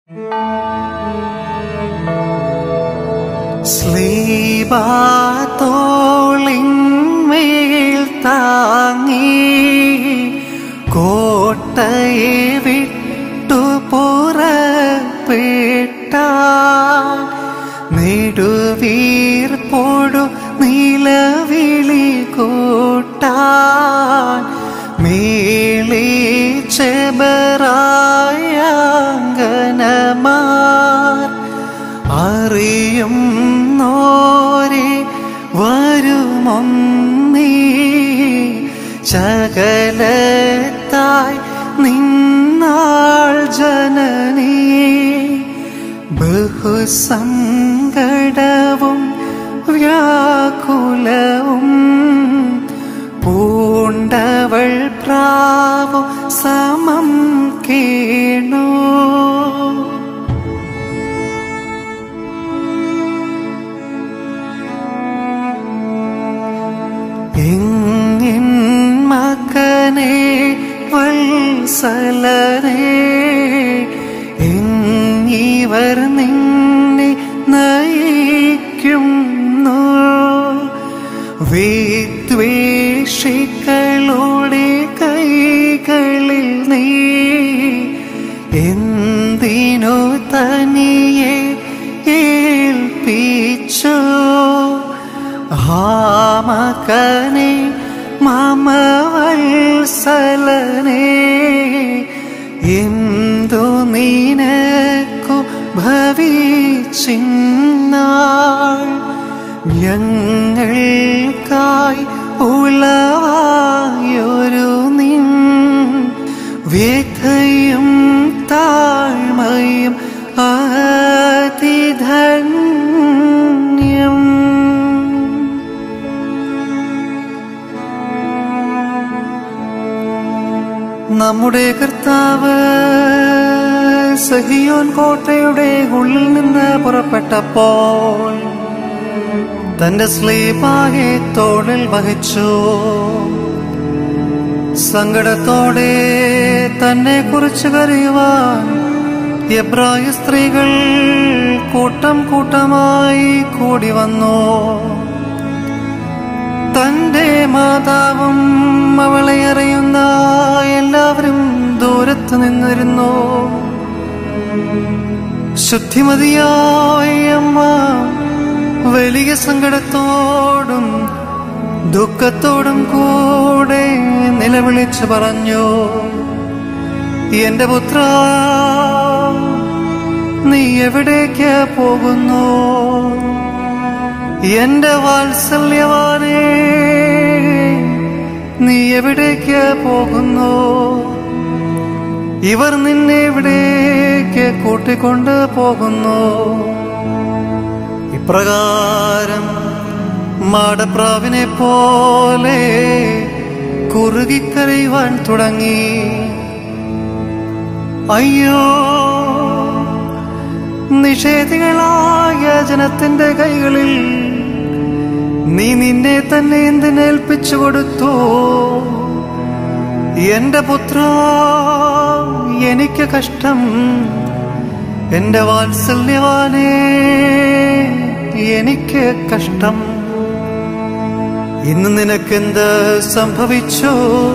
സ്ലീബാത്തോളിന്മേൽ താങ്ങി കോട്ടയെ വിട്ടു പുറപ്പെട്ട നെടുവീർപ്പോടു നിലവിളി കൂട്ടാൻ മേളി ചെബറായങ്കനമാർ അറിയും നോരെ വരുമൊന്നീ ചകലത്തായി നിന്നാൾ ജനനീ ബഹുസങ്കടവും വ്യാകുലവും പൂണ്ടവൾ പ്രാവു സമം കേണു എങ്ങിൻ മകനെ വത്സലനെ എങ്ങിവർ നിന്നെ നയിക്കുന്നു വിദ്വേഷികളുടെ കൈകളിൽ നീ എന്തിനു തനിയെ ഏൽപ്പിച്ചോ ഹാമകനെ മമവത്സലനെ എന്തു നിനക്കു ഭവിച്ചിന്നാൾ ഞങ്ങൾക്കായി ഉളവായൊരു നിൻ വ്യഥയും താഴ്മയും അതിധന്യം നമ്മുടെ കർത്താവ് സഹിയോൻ കോട്ടയുടെ ഉള്ളിൽ നിന്ന് പുറപ്പെട്ടപ്പോൾ തന്റെ സ്ലീപാകെ തോളിൽ വഹിച്ചു സങ്കടത്തോടെ തന്നെ കുറിച്ച് കരയുവാൻ എബ്രായ സ്ത്രീകൾ കൂട്ടം കൂട്ടമായി കൂടി വന്നു തന്റെ മാതാവും അവളെ അറിയുന്ന എല്ലാവരും ദൂരത്ത് നിന്നിരുന്നു ശുദ്ധിമതിയായ അമ്മ വലിയ സങ്കടത്തോടും ദുഃഖത്തോടും കൂടെ നിലവിളിച്ചു പറഞ്ഞു എന്റെ പുത്ര നീ എവിടേക്ക് പോകുന്നു എന്റെ വാത്സല്യവാനേ നീ എവിടേക്ക് പോകുന്നു ഇവർ നിന്നെ എവിടേക്ക് കൂട്ടിക്കൊണ്ട് പോകുന്നു ഇപ്രകാരം മാടപ്രാവിനെ പോലെ കുറുകിക്കരയുവാൻ തുടങ്ങി അയ്യോ നിഷേധികളായ ജനത്തിന്റെ കൈകളിൽ നീ നിന്നെ തന്നെ എന്തിനേൽപ്പിച്ചു കൊടുത്തു എന്റെ പുത്ര എനിക്ക് കഷ്ടം എന്റെ വാത്സല്യവാനേ എനിക്ക് കഷ്ടം ഇന്ന് നിനക്കെന്ത് സംഭവിച്ചു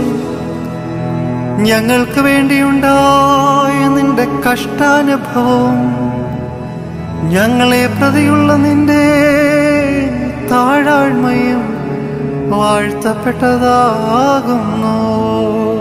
ഞങ്ങൾക്ക് വേണ്ടിയുണ്ടായ നിന്റെ കഷ്ടാനുഭവം ഞങ്ങളെ പ്രതിയുള്ള നിന്റെ താഴാഴ്മയും വാഴ്ത്തപ്പെട്ടതാകുന്നു